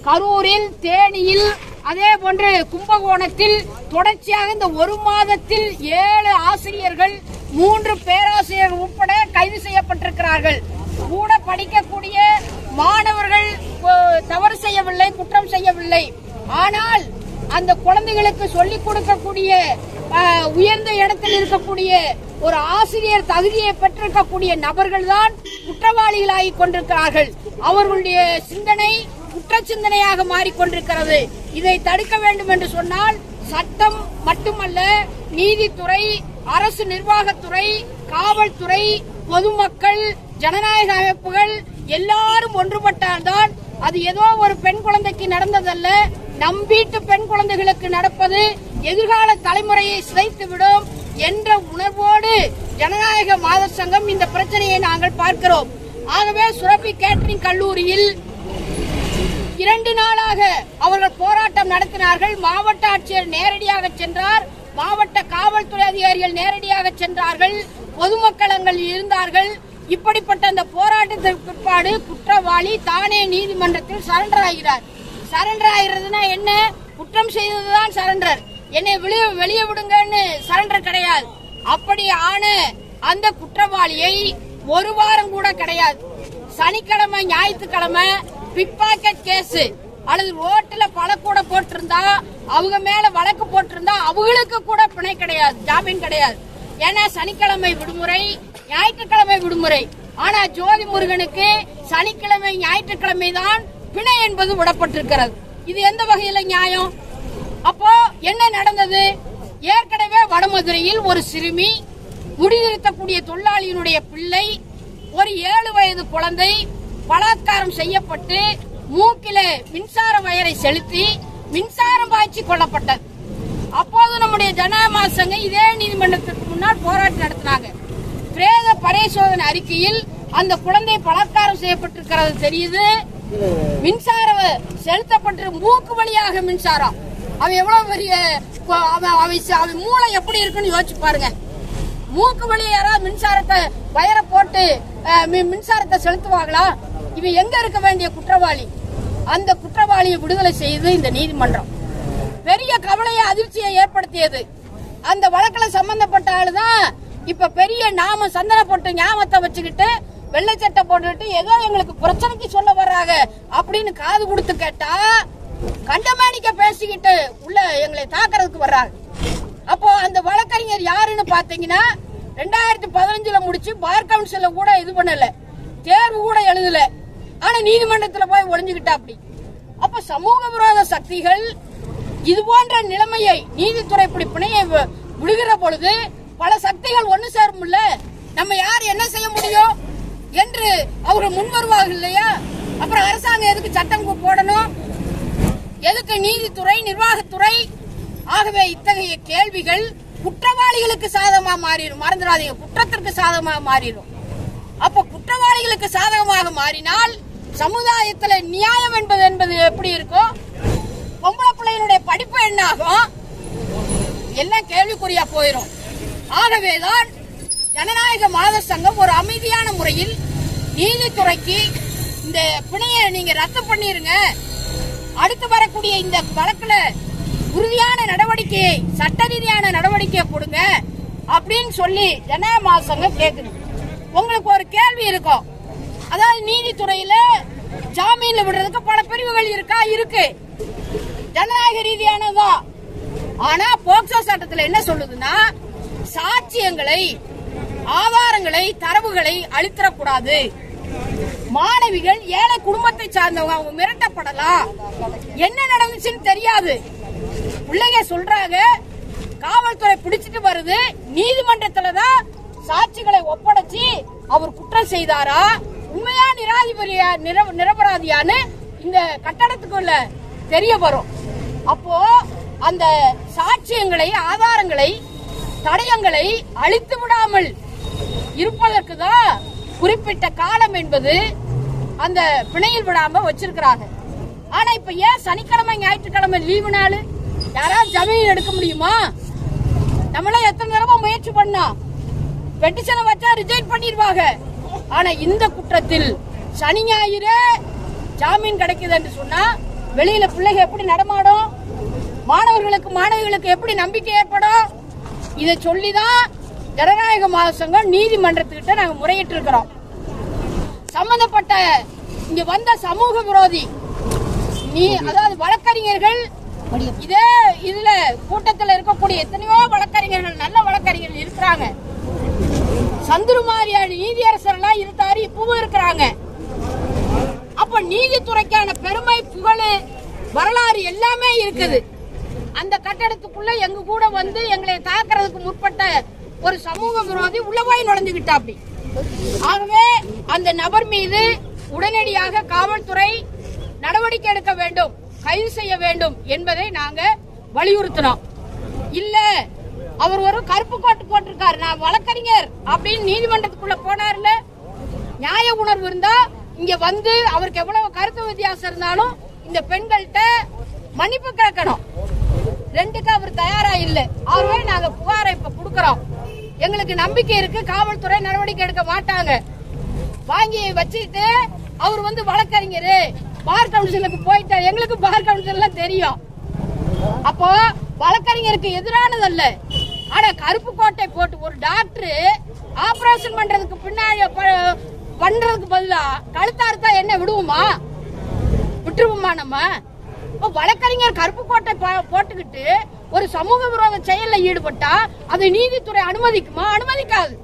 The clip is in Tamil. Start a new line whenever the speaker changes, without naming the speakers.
கரூரில் தேனியில் அதே போன்று கும்பகோணத்தில் தொடர்ச்சியாக இந்த ஒரு மாதத்தில் ஏழு ஆசிரியர்கள் மூன்று பேராசிரியர்கள் உட்பட கைது செய்யப்பட்டிருக்கிறார்கள் கூட படிக்கக்கூடிய மாணவர்கள் அஹ், தவறு செய்யவில்லை குற்றம் செய்யவில்லை ஆனால் அந்த குழந்தைகளுக்கு சொல்லிக் கொடுக்கக்கூடிய அஹ், உயர்ந்த இடத்தில் இருக்கக்கூடிய ஒரு ஆசிரியர் தகுதியை பெற்றிருக்கக்கூடிய நபர்கள் தான் குற்றவாளிகளாகி கொண்டிருக்கிறார்கள் அவர்களுடைய சிந்தனை குற்ற சிந்தனையாக மாறிக்கொண்டிருக்கிறது இதை தடுக்க வேண்டும் என்று சொன்னால் சட்டம் மட்டுமல்ல நீதித்துறை அரசு நிர்வாகத்துறை காவல்துறை பொதுமக்கள் ஜனநாயக அமைப்புகள் எல்லாரும் ஒன்றுபட்டால்தான் அது ஏதோ ஒரு பெண் குழந்தைக்கு நடந்ததல்ல நம் வீட்டு பெண் குழந்தைகளுக்கு நடப்பது எதிர்கால தலைமுறையை சிதைத்துவிடும் என்ற உணர்வோடு ஜனநாயக மாதர் சங்கம் இந்த பிரச்சனையை நாங்கள் பார்க்கிறோம் ஆகவே சுரபி கேட்டரிங் கல்லூரியில் இரண்டு நாளாக அவர்கள் போராட்டம் நடத்தினார்கள் மாவட்ட ஆட்சியர் நேரடியாக சென்றார் மாவட்ட காவல்துறை அதிகாரிகள் நேரடியாக சென்றார்கள் பொதுமக்கள் அங்கே இருந்தார்கள் இப்படிப்பட்ட அந்த போராட்டத்திற்கு பிற்பாடு குற்றவாளி தானே நீதிமன்றத்தில் சரண்டர் ஆகிறார் சரண்டர் ஆகிறதுனா என்ன குற்றம் செய்ததுதான் சரண்டர் என்னை வெளியே வெளியே விடுங்கன்னு சரண்டர் கிடையாது அப்படி ஆன அந்த குற்றவாளியை ஒரு வாரம் கூட கிடையாது சனிக்கிழமை ஞாயிற்றுக்கிழமை பிக் பாக்கெட் கேஸ் அல்லது ரோட்ல பழக்கூட போட்டிருந்தா அவங்க மேல வழக்கு போட்டிருந்தா அவங்களுக்கு கூட பிணை கிடையாது ஜாமீன் கிடையாது ஏன்னா சனிக்கிழமை விடுமுறை ஞாயிற்றுக்கிழமை விடுமுறை ஆனா ஜோதி முருகனுக்கு சனிக்கிழமை ஞாயிற்றுக்கிழமை தான் பிணை என்பது விடப்பட்டிருக்கிறது இது எந்த வகையில நியாயம் அப்போ என்ன நடந்தது ஏற்கனவே வடமதுரையில் ஒரு சிறுமி முடிதிருத்தக்கூடிய தொழிலாளியினுடைய பிள்ளை ஒரு ஏழு வயது குழந்தை பலாத்காரம் செய்யப்பட்டு மூக்கில மின்சார வயரை செலுத்தி மின்சாரம் பாய்ச்சி கொல்லப்பட்டது அப்போது நம்முடைய ஜனநாயக சங்கம் இதே நீதிமன்றத்திற்கு முன்னால் போராட்டம் நடத்தினாங்க பிரேத பரிசோதனை அறிக்கையில் அந்த குழந்தை பலாத்காரம் செய்யப்பட்டிருக்கிறது தெரியுது மின்சார செலுத்தப்பட்டு மூக்கு வழியாக மின்சாரம் அவன் எவ்வளவு பெரிய அவன் அவன் அவன் மூளை எப்படி இருக்குன்னு யோசிச்சு பாருங்க மூக்கு வழி யாராவது மின்சாரத்தை வயரை போட்டு அஹ், மி- மின்சாரத்தை செலுத்துவாங்களா இவன் எங்க இருக்க வேண்டிய குற்றவாளி அந்த குற்றவாளியை விடுதலை செய்து இந்த நீதிமன்றம் பெரிய கவலையை அதிர்ச்சியை ஏற்படுத்தியது அந்த வழக்குல சம்பந்தப்பட்ட ஆளுதான் இப்ப பெரிய நாம சந்தன போட்டு ஞாபகத்தை வச்சுக்கிட்டு வெள்ளை சட்டை போட்டுக்கிட்டு ஏதோ எங்களுக்கு பிரச்சனைக்கு சொல்ல வர்றாங்க அப்படின்னு காது கொடுத்து கேட்டா கண்டமானிக்க பேசிக்கிட்டு உள்ள எங்களை தாக்குறதுக்கு வர்றாங்க அப்போ அந்த வழக்கறிஞர் யாருன்னு பாத்தீங்கன்னா ரெண்டாயிரத்தி பதினஞ்சுல முடிச்சு பார் கவுன்சில கூட இது பண்ணல தேர்வு கூட எழுதல ஆனா நீதிமன்றத்துல போய் ஒளிஞ்சுக்கிட்டா அப்படி அப்ப சமூக விரோத சக்திகள் இது போன்ற நிலைமையை நீதித்துறை இப்படி பிணையை வி- விடுகிற பொழுது பல சக்திகள் ஒண்ணு சேரும்ல நம்ம யார் என்ன செய்ய முடியும் என்று அவர்கள் முன் வருவார்கள் இல்லையா அப்புறம் அரசாங்கம் எதுக்கு சட்டம் போடணும் எதுக்கு நீதித்துறை நிர்வாகத்துறை ஆகவே இத்தகைய கேள்விகள் குற்றவாளிகளுக்கு சாதகமா மாறிடும் மறந்துடாதீங்க குற்றத்திற்கு சாதகமாக மாறிடும் அப்ப குற்றவாளிகளுக்கு சாதகமாக மாறினால் சமுதாயத்துல நியாயம் என்பது என்பது எப்படி இருக்கும் பொம்பளை பிள்ளையினுடைய படிப்பு என்ன ஆகும் எல்லாம் கேள்விக்குறியா போயிடும் ஆகவேதான் ஜனநாயக மாத சங்கம் ஒரு அமைதியான முறையில் நீதித்துறைக்கு இந்த பிணையை நீங்க ரத்து பண்ணிருங்க அடுத்து வரக்கூடிய இந்த வழக்குல உறுதியான நடவடிக்கையை சட்ட ரீதியான நடவடிக்கையை கொடுங்க அப்படின்னு சொல்லி ஜனநாயக மாத சங்கம் கேக்குது உங்களுக்கு ஒரு கேள்வி இருக்கும் அதாவது நீதித்துறையில ஜாமீன்ல விடுறதுக்கு பல பிரிவுகள் இருக்கா இருக்கு ஜனநாயக ரீதியானதா ஆனா போக்சோ சட்டத்துல என்ன சொல்லுதுன்னா சாட்சியங்களை ஆதாரங்களை தரவுகளை அளித்திடக்கூடாது மாணவிகள் ஏழை குடும்பத்தை சார்ந்தவங்க அவங்க மிரட்டப்படலாம் என்ன நடந்துச்சுன்னு தெரியாது பிள்ளைங்க சொல்றாங்க காவல்துறை பிடிச்சிட்டு வருது நீதிமன்றத்துல தான் சாட்சிகளை ஒப்படைச்சு அவர் குற்றம் செய்தாரா உண்மையா நிராதிபதியா நிர- நிரபராதியான்னு இந்த கட்டடத்துக்குள்ள தெரிய வரும் அப்போ அந்த சாட்சியங்களை ஆதாரங்களை தடயங்களை அழித்து விடாமல் இருப்பதற்கு தான் குறிப்பிட்ட காலம் என்பது அந்த பிணையில் விடாம வச்சிருக்கிறாங்க ஆனா இப்ப ஏன் சனிக்கிழமை ஞாயிற்றுக்கிழமை லீவு நாள் யாராவது ஜமீன் எடுக்க முடியுமா நம்மளாம் எத்தனை தடவை முயற்சி பண்ணோம் பெட்டிஷனை வச்சா ரிஜெக்ட் பண்ணிடுவாங்க ஆனா இந்த குற்றத்தில் சனி ஞாயிறு ஜாமீன் கிடைக்குது என்று சொன்னா வெளியில பிள்ளைங்க எப்படி நடமாடும் மாணவர்களுக்கு மாணவிகளுக்கு எப்படி நம்பிக்கை ஏற்படும் இதை சொல்லிதான் ஜனநாயக மாசங்கம் நீதிமன்றத்துக்கிட்ட நாங்க முறையிட்டு இருக்கிறோம் சம்பந்தப்பட்ட இங்க வந்த சமூக விரோதி நீ அதாவது வழக்கறிஞர்கள் இதே இதுல கூட்டத்துல இருக்கக்கூடிய எத்தனையோ வழக்கறிஞர்கள் நல்ல வழக்கறிஞர்கள் இருக்கிறாங்க சந்துருமாரியான நீதியரசர் எல்லாம் இருந்தாரு இப்பவும் இருக்கிறாங்க அப்ப நீதித்துறைக்கான பெருமை புகழ் வரலாறு எல்லாமே இருக்குது அந்த கட்டடத்துக்குள்ள எங்க கூட வந்து எங்களை தாக்குறதுக்கு முற்பட்ட ஒரு சமூக விரோதி உள்ள போய் நுழைஞ்சுக்கிட்டாப்படி ஆகவே அந்த நபர் மீது உடனடியாக காவல்துறை நடவடிக்கை எடுக்க வேண்டும் கைது செய்ய வேண்டும் என்பதை நாங்க வலியுறுத்தினோம் இல்ல அவர் ஒரு கருப்பு கோட்டு போட்டிருக்காரு நான் வழக்கறிஞர் அப்படின்னு நீதிமன்றத்துக்குள்ள போனார்ல நியாய உணர்வு இருந்தா இங்க வந்து அவருக்கு எவ்வளவு கருத்து வித்தியாசம் இருந்தாலும் இந்த பெண்கள்கிட்ட மன்னிப்பு கேட்கணும் ரெண்டுக்கு அவர் தயாரா இல்ல ஆகவே நாங்க புகாரை இப்ப கொடுக்கறோம் எங்களுக்கு நம்பிக்கை இருக்கு காவல்துறை நடவடிக்கை எடுக்க மாட்டாங்க வாங்கி வச்சுக்கிட்டு அவர் வந்து வழக்கறிஞர் பார் கவுன்சிலுக்கு போயிட்டார் எங்களுக்கு பார் கவுன்சில் தெரியும் அப்போ வழக்கறிஞருக்கு எதிரானதல்ல ஆனா கருப்பு கோட்டை போட்டு ஒரு டாக்டர் ஆபரேஷன் பண்றதுக்கு பின்னாடி ப- பண்றதுக்கு பதிலா கழுத்தாருத்தா என்ன விடுவோமா விட்டுருவோமா நம்ம இப்போ வழக்கறிஞர் கருப்பு கோட்டை போ- போட்டுக்கிட்டு ஒரு சமூக விரோத செயல்ல ஈடுபட்டா அதை நீதித்துறை அனுமதிக்குமா அனுமதிக்காது